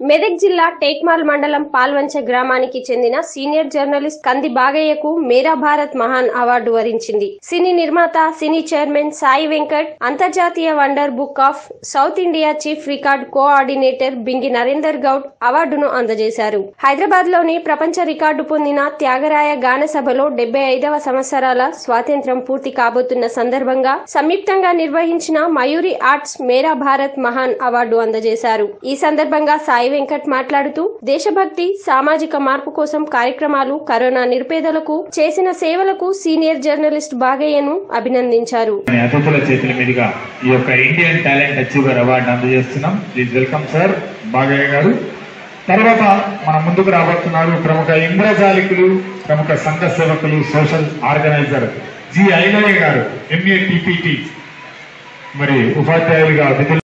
మెదక్ జిల్లా టేక్మాల్ మండలం పాల్వంచ గ్రామానికి చెందిన సీనియర్ జర్నలిస్ట్ కంది బాగయ్యకు మేరా భారత్ మహాన్ అవార్డు వరించింది సినీ నిర్మాత సినీ చైర్మన్ సాయి వెంకట్ అంతర్జాతీయ wonder book of south India chief record coordinator Bingi Narender Goud అవార్డును అందజేశారు హైదరాబాద్ లోని ప్రపంచ రికార్డు పొందిన త్యాగరాయ గాన సభలో డెబ్బై ఐదవ సంవత్సరాల స్వాతంత్ర్యం పూర్తి కాబోతున్న సందర్భంగా సంయుక్తంగా నిర్వహించిన మయూరి ఆర్ట్స్ మేరా భారత్ మహాన్ అవార్డు అందజేశారు ఈ సందర్భంగా సాయి వెంకట్ మాట్లాడుతూ దేశభక్తి సామాజిక మార్పు కోసం కార్యక్రమాలు కరోనా నిరుపేదలకు చేసిన సేవలకు సీనియర్ జర్నలిస్ట్ బాగయ్యను అభినందించారు మీ అతిథుల చేతుల మీదుగా ఈ యొక్క ఇండియన్ టాలెంట్ అచీవర్ అవార్డు అందజేస్తున్నాం ప్లీజ్ వెల్కమ్ సార్ బాగయ్య గారు తర్వాత మన ముందుకు రాబోతున్నారు ప్రముఖ ఇంద్రజాలికులు ప్రముఖ సంఘ సేవకులు సోషల్ ఆర్గనైజర్ జి ఐలయ్య గారు ఎంఏ టిపిటి మరి ఉపాధ్యాయులుగా విధులు